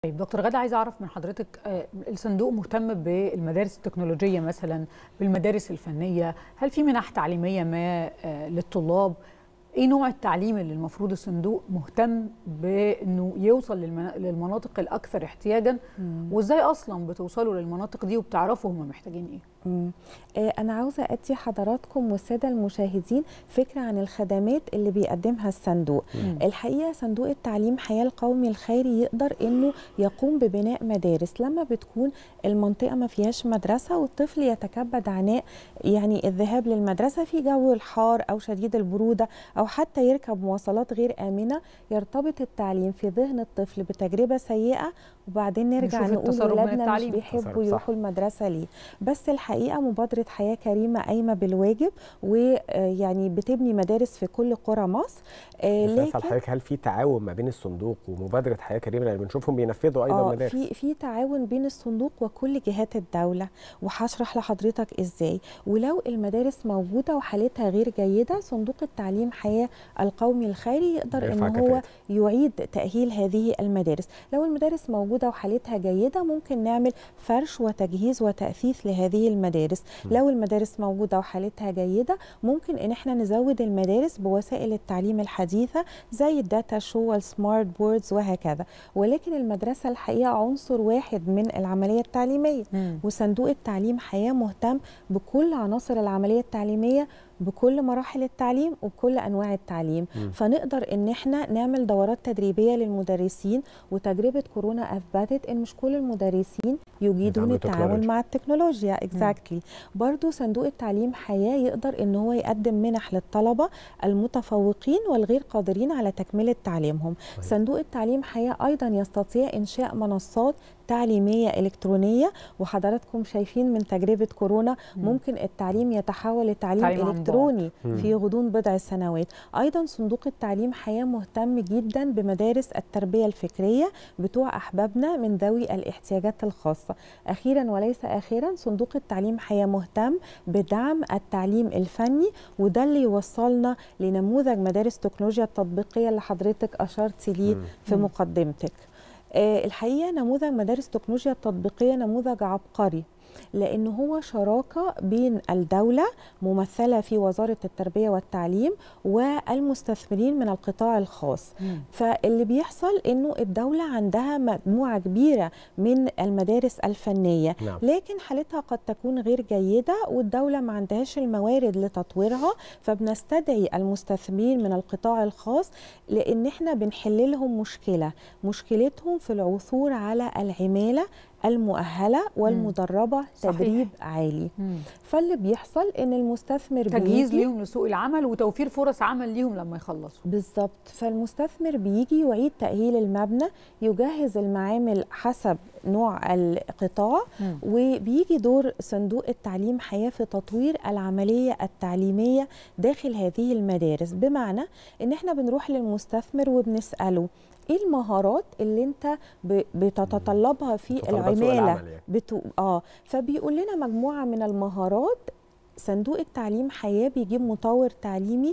طيب دكتور غدا عايزه اعرف من حضرتك الصندوق مهتم بالمدارس التكنولوجيه مثلا بالمدارس الفنيه هل في منح تعليميه ما للطلاب ايه نوع التعليم اللي المفروض الصندوق مهتم بانه يوصل للمناطق الاكثر احتياجا وازاي اصلا بتوصلوا للمناطق دي وبتعرفوا هم محتاجين ايه مم. أنا عاوزة أدي حضراتكم والسادة المشاهدين فكرة عن الخدمات اللي بيقدمها الصندوق مم. الحقيقة صندوق التعليم حياة القومي الخيري يقدر أنه يقوم ببناء مدارس لما بتكون المنطقة ما فيهاش مدرسة والطفل يتكبد عناء يعني الذهاب للمدرسة في جو الحار أو شديد البرودة أو حتى يركب مواصلات غير آمنة يرتبط التعليم في ذهن الطفل بتجربة سيئة وبعدين نرجع نقول ولادنا مش بيحبوا يروحوا المدرسة ليه بس الحقيقة الحقيقه مبادره حياه كريمه قايمه بالواجب ويعني بتبني مدارس في كل قرى مصر لكن حضرتك هل في تعاون ما بين الصندوق ومبادره حياه كريمه لان بنشوفهم بينفذوا ايضا مدارس في في تعاون بين الصندوق وكل جهات الدوله وهشرح لحضرتك ازاي ولو المدارس موجوده وحالتها غير جيده صندوق التعليم حياه القومي الخيري يقدر ان هو يعيد تاهيل هذه المدارس لو المدارس موجوده وحالتها جيده ممكن نعمل فرش وتجهيز وتاثيث لهذه المدارس المدارس لو المدارس موجوده وحالتها جيده ممكن ان احنا نزود المدارس بوسائل التعليم الحديثه زي الداتا شو والسمارت بوردز وهكذا ولكن المدرسه الحقيقه عنصر واحد من العمليه التعليميه مم. وصندوق التعليم حياه مهتم بكل عناصر العمليه التعليميه بكل مراحل التعليم وبكل انواع التعليم م. فنقدر ان احنا نعمل دورات تدريبيه للمدرسين وتجربه كورونا اثبتت ان مش كل المدرسين يجيدون التعامل مع التكنولوجيا اكزاكتلي exactly. برضو صندوق التعليم حياه يقدر ان هو يقدم منح للطلبه المتفوقين والغير قادرين على تكمله تعليمهم طيب. صندوق التعليم حياه ايضا يستطيع انشاء منصات تعليميه الكترونيه وحضراتكم شايفين من تجربه كورونا مم. ممكن التعليم يتحول لتعليم الكتروني في غضون بضع سنوات ايضا صندوق التعليم حياه مهتم جدا بمدارس التربيه الفكريه بتوع احبابنا من ذوي الاحتياجات الخاصه اخيرا وليس اخيرا صندوق التعليم حياه مهتم بدعم التعليم الفني وده اللي يوصلنا لنموذج مدارس تكنولوجيا التطبيقيه اللي حضرتك اشرتي ليه في مقدمتك الحقيقه نموذج مدارس تكنولوجيا التطبيقيه نموذج عبقري لأن هو شراكة بين الدولة ممثلة في وزارة التربية والتعليم والمستثمرين من القطاع الخاص مم. فاللي بيحصل أنه الدولة عندها مجموعة كبيرة من المدارس الفنية نعم. لكن حالتها قد تكون غير جيدة والدولة ما عندهاش الموارد لتطويرها فبنستدعي المستثمرين من القطاع الخاص لأن احنا بنحل لهم مشكلة مشكلتهم في العثور على العمالة المؤهله والمدربه مم. تدريب صحيح. عالي مم. فاللي بيحصل ان المستثمر تجهيز ليهم لسوق العمل وتوفير فرص عمل ليهم لما يخلصوا بالظبط فالمستثمر بيجي يعيد تاهيل المبنى يجهز المعامل حسب نوع القطاع مم. وبيجي دور صندوق التعليم حياه في تطوير العمليه التعليميه داخل هذه المدارس بمعنى ان احنا بنروح للمستثمر وبنساله ايه المهارات اللي انت بتتطلبها في العماله بتو... اه فبيقول لنا مجموعه من المهارات صندوق التعليم حياه بيجيب مطور تعليمي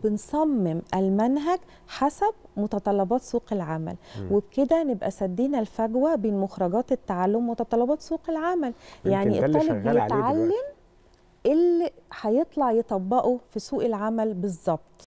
وبنصمم المنهج حسب متطلبات سوق العمل م. وبكده نبقى سدينا الفجوه بين مخرجات التعلم ومتطلبات سوق العمل يعني الطالب بيتعلم اللي هيطلع يطبقه في سوق العمل بالظبط